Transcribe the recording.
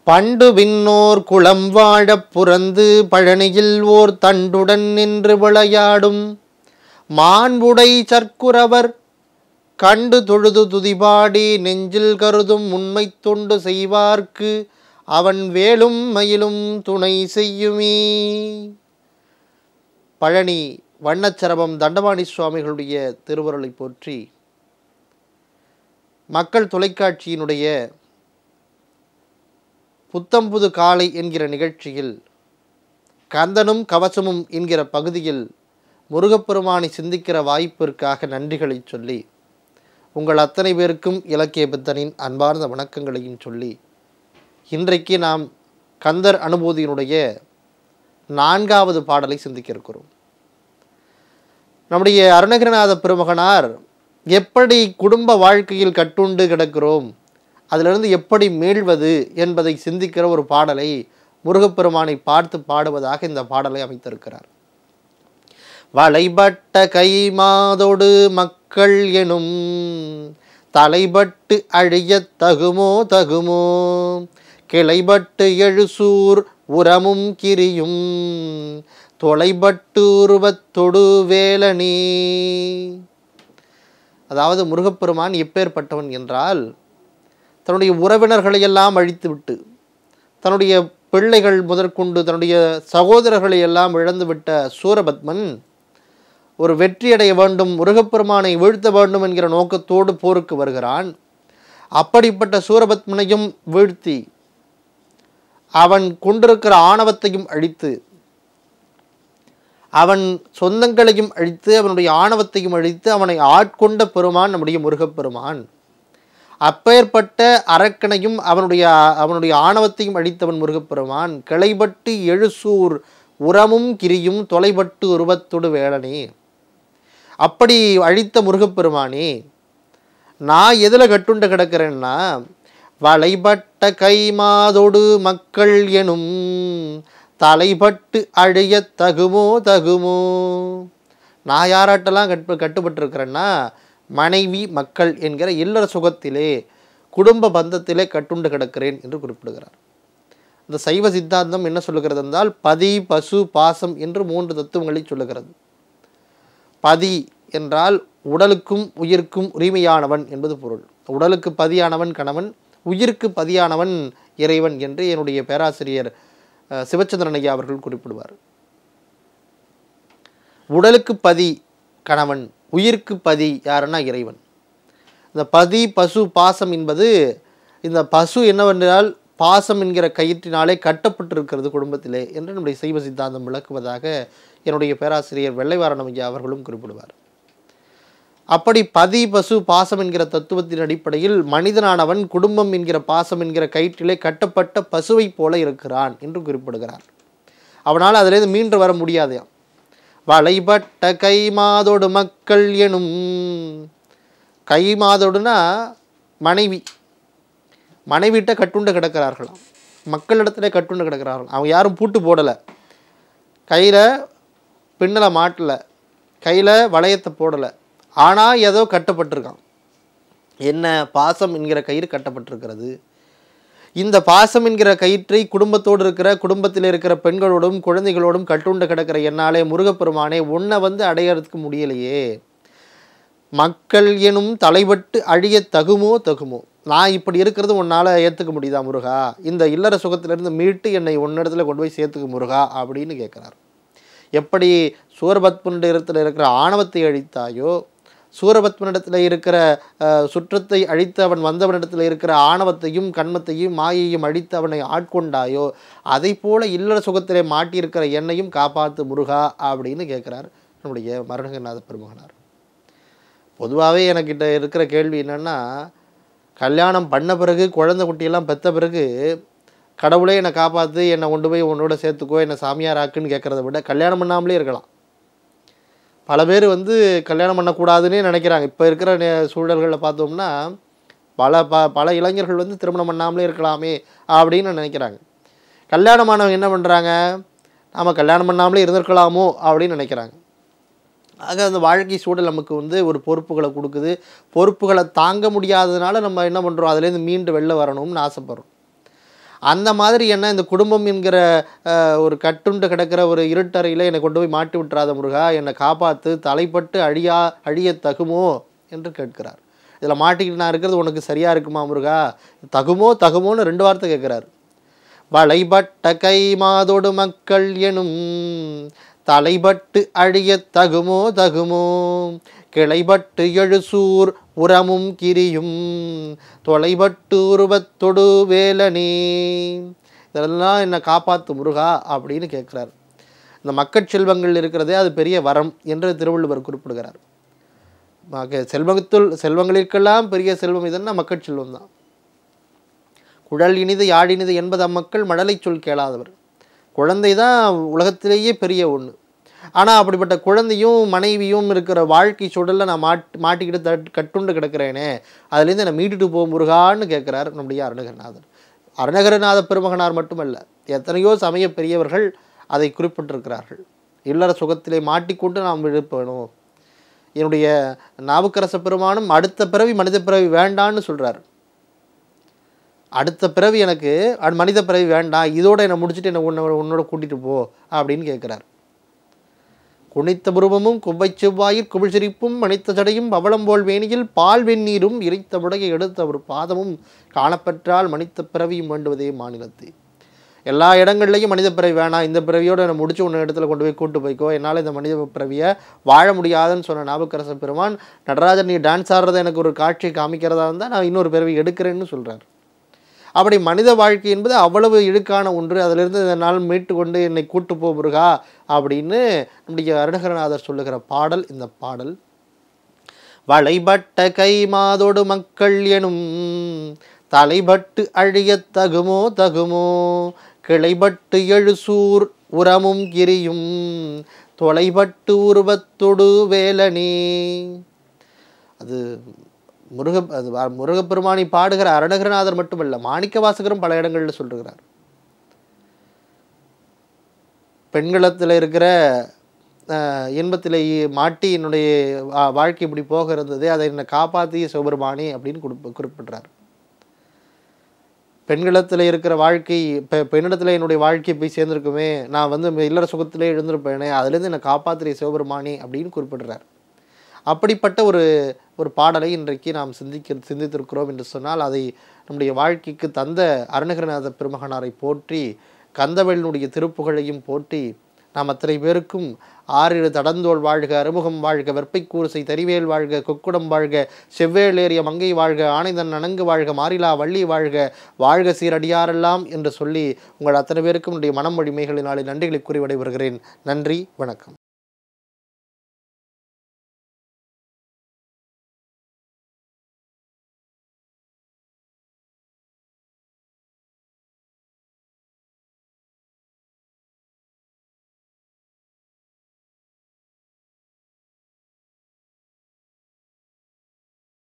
பண்டு விண்ணோர் குளம் வாழப் புறந்து பழனியில் ஓர் தண்டுடன் நின்று விளையாடும் மாண்புடை சற்குரவர் கண்டு தொழுது துதிபாடி நெஞ்சில் கருதும் உண்மை தொண்டு செய்வார்க்கு அவன் வேலும் மயிலும் துணை செய்யுமே பழனி வண்ணச்சரபம் தண்டபாணி சுவாமிகளுடைய திருவருளை போற்றி மக்கள் தொலைக்காட்சியினுடைய புத்தம்புது காலை என்கிற நிகழ்ச்சியில் கந்தனும் கவசமும் என்கிற பகுதியில் முருகப்பெருமானை சிந்திக்கிற வாய்ப்பிற்காக நன்றிகளை சொல்லி உங்கள் அத்தனை பேருக்கும் இலக்கிய பித்தனின் அன்பார்ந்த வணக்கங்களையும் சொல்லி இன்றைக்கு நாம் கந்தர் அனுபூதியினுடைய நான்காவது பாடலை சிந்திக்க இருக்கிறோம் நம்முடைய அருணகிரிநாத பெருமகனார் எப்படி குடும்ப வாழ்க்கையில் கட்டுண்டு கிடக்கிறோம் அதிலிருந்து எப்படி மீள்வது என்பதை சிந்திக்கிற ஒரு பாடலை முருகப்பெருமானை பார்த்து பாடுவதாக இந்த பாடலை அமைத்திருக்கிறார் வளைபட்ட கை மாதோடு மக்கள் எனும் தலைபட்டு அழியத் தகுமோ தகுமோ கிளைபட்டு எழுசூர் உரமும் கிரியும் தொலைபட்டு உருவத்தொடு வேலனே அதாவது முருகப்பெருமான் எப்பேற்பட்டவன் என்றால் தன்னுடைய உறவினர்களை எல்லாம் அழித்துவிட்டு தன்னுடைய பிள்ளைகள் முதற்கொண்டு தன்னுடைய சகோதரர்களை எல்லாம் இழந்துவிட்ட சூரபத்மன் ஒரு வெற்றியடைய வேண்டும் முருகப்பெருமானை வீழ்த்த வேண்டும் என்கிற நோக்கத்தோடு போருக்கு வருகிறான் அப்படிப்பட்ட சூரபத்மனையும் வீழ்த்தி அவன் கொண்டிருக்கிற ஆணவத்தையும் அழித்து அவன் சொந்தங்களையும் அழித்து அவனுடைய ஆணவத்தையும் அழித்து அவனை ஆட்கொண்ட பெருமான் நம்முடைய முருகப்பெருமான் அப்பேற்பட்ட அரக்கனையும் அவனுடைய அவனுடைய ஆணவத்தையும் அழித்தவன் முருகப்பெருமான் கிளைபட்டு எழுசூர் உரமும் கிரியும் தொலைபட்டு உருவத்தொடு வேளனே அப்படி அழித்த முருகப்பெருமானே நான் எதில் கட்டுண்டு கிடக்கிறேன்னா வளைபட்ட கை மாதொடு மக்கள் எனும் தலைபட்டு அழிய தகுமோ தகுமோ நான் யாராட்டெல்லாம் கட்டு கட்டுப்பட்டிருக்கிறேன்னா மனைவி மக்கள் என்கிற இல்லற சுகத்திலே குடும்ப பந்தத்திலே கட்டுண்டு கிடக்கிறேன் என்று குறிப்பிடுகிறார் இந்த சைவ சித்தாந்தம் என்ன சொல்லுகிறது என்றால் பதி பசு பாசம் என்று மூன்று தத்துவங்களை சொல்லுகிறது பதி என்றால் உடலுக்கும் உயிர்க்கும் உரிமையானவன் என்பது பொருள் உடலுக்கு பதியானவன் கணவன் உயிருக்கு பதியானவன் இறைவன் என்று என்னுடைய பேராசிரியர் அஹ், சிவச்சந்திரன் ஐயா அவர்கள் குறிப்பிடுவார் உடலுக்கு பதி கணவன் உயிருக்கு பதி யாருன்னா இறைவன் இந்த பதி பசு பாசம் என்பது இந்த பசு என்னவென்றால் பாசம் என்கிற கயிற்றினாலே கட்டப்பட்டிருக்கிறது குடும்பத்திலே என்று நம்முடைய சைவ சித்தாந்தம் விளக்குவதாக என்னுடைய பேராசிரியர் வெள்ளைவாரணம் ஐயா அவர்களும் குறிப்பிடுவார் அப்படி பதி பசு பாசம் என்கிற தத்துவத்தின் அடிப்படையில் மனிதனானவன் குடும்பம் என்கிற பாசம் என்கிற கயிற்றிலே கட்டப்பட்ட பசுவைப் போல இருக்கிறான் என்று குறிப்பிடுகிறார் அவனால் அதிலிருந்து மீண்டு வர முடியாதையாம் வளைபட்ட கை மாதோடு மக்கள் எனும் கை மாதோடுனா மனைவி மனைவிட்ட கட்டுண்டு கிடக்கிறார்களாம் மக்களிடத்துல கட்டுண்டு கிடக்கிறார்கள் அவங்க யாரும் பூட்டு போடலை கையில் பின்னலை மாட்டலை கையில் வளையத்தை போடலை ஆனால் ஏதோ கட்டப்பட்டிருக்கான் என்ன பாசம் என்கிற கயிறு கட்டப்பட்டிருக்கிறது இந்த பாசம் என்கிற கயிற்றை குடும்பத்தோடு இருக்கிற குடும்பத்தில் இருக்கிற பெண்களோடும் குழந்தைகளோடும் கட்டுண்டு கிடக்கிற என்னாலே முருகப்பெருமானே உன்னை வந்து அடையறதுக்கு முடியலையே மக்கள் எனும் தலைபட்டு அழிய தகுமோ தகுமோ நான் இப்படி இருக்கிறது உன்னால் ஏற்றுக்க முடியுதா முருகா இந்த இல்லற சுகத்திலிருந்து மீட்டு என்னை உன்னிடத்துல கொண்டு போய் சேர்த்துக்க முருகா அப்படின்னு கேட்குறார் எப்படி சூரபத்மனிடத்தில் இருக்கிற ஆணவத்தை அழித்தாயோ சூரபத்மனிடத்தில் இருக்கிற அஹ், சுற்றத்தை அழித்து அவன் வந்தவனிடத்தில் இருக்கிற ஆணவத்தையும் கண்மத்தையும் மாயையும் அழித்து அவனை ஆட்கொண்டாயோ அதை போல இல்லற சுகத்திலே மாட்டியிருக்கிற என்னையும் காப்பாத்து முருகா அப்படின்னு கேட்குறார் நம்முடைய மருணகநாத பெருமகனார் பொதுவாகவே எனக்கிட்ட இருக்கிற கேள்வி என்னென்னா கல்யாணம் பண்ண பிறகு குழந்தை குட்டியெல்லாம் பெற்ற பிறகு கடவுளே என்னை காப்பாற்று என்னை கொண்டு போய் உன்னோட சேர்த்துக்கோ என்னை சாமியார் ஆக்குன்னு கேட்குறத விட கல்யாணம் பண்ணாமலே இருக்கலாம் பல பேர் வந்து கல்யாணம் பண்ணக்கூடாதுன்னே நினைக்கிறாங்க இப்போ இருக்கிற நே- சூழல்களில் பார்த்தோம்னா பல ப பல இளைஞர்கள் வந்து திருமணம் பண்ணாமலே இருக்கலாமே அப்படின்னு நினைக்கிறாங்க கல்யாணமானவங்க என்ன பண்ணுறாங்க நாம் கல்யாணம் பண்ணாமலே இருந்திருக்கலாமோ அப்படின்னு நினைக்கிறாங்க ஆக அந்த வாழ்க்கை சூழல் நமக்கு வந்து ஒரு பொறுப்புகளை கொடுக்குது பொறுப்புகளை தாங்க முடியாததுனால நம்ம என்ன பண்ணுறோம் அதுலேருந்து மீண்டு வெளில வரணும்னு ஆசைப்படுறோம் அந்த மாதிரி என்ன இந்த குடும்பம் என்கிற அஹ், ஒரு கட்டுண்டு கிடக்கிற ஒரு இருட்டறையில் என்னை கொண்டு போய் மாட்டி விட்டுறாத முருகா என்னை காப்பாற்று தலைப்பட்டு அழியா அழிய தகுமோ என்று கேட்கிறார் இதில் மாட்டிக்கிட்டு நான் இருக்கிறது உனக்கு சரியாக இருக்குமா முருகா தகுமோ தகுமோன்னு ரெண்டு வார்த்தை கேட்குறாரு வளைபட்ட கை மாதொடு மக்கள் எனும் தலைபட்டு அழியத் தகுமோ தகுமோ கிளைபட்டு எழுசூர் உரமும் கிரியும் தொலைபட்டு உருவத்தொடு வேலனே இதெல்லாம் என்னை காப்பாத்து முருகா அப்படின்னு கேட்குறார் இந்த மக்கட் செல்வங்கள் இருக்கிறதே அது பெரிய வரம் என்று திருவள்ளுவர் குறிப்பிடுகிறார் மக செல்வத்துள் செல்வங்களிற்கெல்லாம் பெரிய செல்வம் இதுன்னா மக்கட் செல்வம் தான் குழல் இனிது யாழினிது என்பது அம்மக்கள் மழலை சொல் கேளாதவர் குழந்தை தான் உலகத்திலேயே பெரிய ஒன்று ஆனால் அப்படிப்பட்ட குழந்தையும் மனைவியும் இருக்கிற வாழ்க்கை சூழலில் நான் மாட் மாட்டிக்கிட்டு தட் கட்டுண்டு கிடக்கிறேனே அதுலேருந்து என்னை மீட்டுட்டு போ முருகான்னு கேட்குறார் நம்முடைய அருணகிரிநாதர் அருணகிரிநாத பெருமகனார் மட்டுமல்ல எத்தனையோ சமய பெரியவர்கள் அதை குறிப்பிட்டிருக்கிறார்கள் இல்லற சுகத்திலே மாட்டிக்கொண்டு நாம் விழுப்பணும் என்னுடைய நாவுக்கரச பெருமானும் அடுத்த பிறவி மனித பிறவி வேண்டான்னு சொல்கிறார் அடுத்த பிறவி எனக்கு அடு- மனித பிறவி வேண்டாம் இதோட என்னை முடிச்சுட்டு என்னை உன்னோட உன்னோட கூட்டிகிட்டு போ அப்படின்னு கேட்குறார் குனித்த புருவமும் குவ்வை செவ்வாயில் குமிழ் சிரிப்பும் மணித்த ஜடையும் பவளம்போல் வேணியில் பால் வெந்நீரும் இறைத்த முடையை எடுத்த ஒரு பாதமும் காணப்பெற்றால் மனித பிறவியும் வேண்டுவதே மாநிலத்தை எல்லா இடங்கள்லையும் மனித பிறவி வேணாம் இந்த பிறவியோட என்னை முடிச்சு ஒன்று இடத்துல கொண்டு போய் கூட்டு போய்க்கோ என்னால் இந்த மனித பிறவியை வாழ முடியாதுன்னு சொன்ன நாவுக்கரச பெருமான் நடராஜன் நீ டான்ஸ் ஆடுறதை எனக்கு ஒரு காட்சி காமிக்கிறதா இருந்தால் நான் இன்னொரு பிறவி எடுக்கிறேன்னு சொல்கிறார் அப்படி மனித வாழ்க்கை என்பது அவ்வளவு இழுக்கான ஒன்று அதிலிருந்து என்னால் மீட்டு கொண்டு என்னை கூட்டு போ முருகா அப்படின்னு நம்முடைய அருணகரநாதர் சொல்லுகிற பாடல் இந்த பாடல் வளைபட்ட கை மாதோடு மக்கள் எனும் தலைபட்டு அழியத் தகுமோ தகுமோ கிளைபட்டு எழுசூர் உரமும் கிரியும் தொலைபட்டு உருவத்தொடு வேலனே அது முருக அது வ- முருகப்பெருமானை பாடுகிற அருணகிரநாதர் மட்டுமல்ல மாணிக்க வாசகரும் பல இடங்களில் சொல்லுகிறார் பெண்களத்தில் இருக்கிற அஹ், இன்பத்திலே மாட்டி என்னுடைய வா- வாழ்க்கை இப்படி போக இருந்தது அதை என்னை காப்பாற்றி சிவபெருமானி அப்படின்னு குறிப்பு குறிப்பிட்றார் பெண்களத்தில் இருக்கிற வாழ்க்கை பெ பெண்ணிடத்தில் என்னுடைய வாழ்க்கை போய் சேர்ந்திருக்குமே நான் வந்து இல்லற சுகத்திலே எழுந்திருப்பேனே அதுலேருந்து என்னை காப்பாற்றுற சிவபெருமானி அப்படின்னு குறிப்பிடுறார் அப்படிப்பட்ட ஒரு ஒரு பாடலை இன்றைக்கு நாம் சிந்திக்க சிந்தித்திருக்கிறோம் என்று சொன்னால் அதை நம்முடைய வாழ்க்கைக்கு தந்த அருணகிரிநாத பெருமகனாரை போற்றி கந்தவேலினுடைய திருப்புகழையும் போற்றி நாம் அத்தனை பேருக்கும் ஆறிரு தடந்தோள் வாழ்க அறுமுகம் வாழ்க வெற்பைக்கூறுசை தரிவேல் வாழ்க கொக்குடம் வாழ்க செவ்வேளேறிய மங்கை வாழ்க ஆனைதன் நனங்கு வாழ்க மாறிலா வள்ளி வாழ்க வாழ்க சீரடியாரெல்லாம் என்று சொல்லி உங்கள் அத்தனை பேருக்கும் என்னுடைய மனம் வழிமைகளினாலே நன்றிகளை கூறி விடைபெறுகிறேன் நன்றி வணக்கம்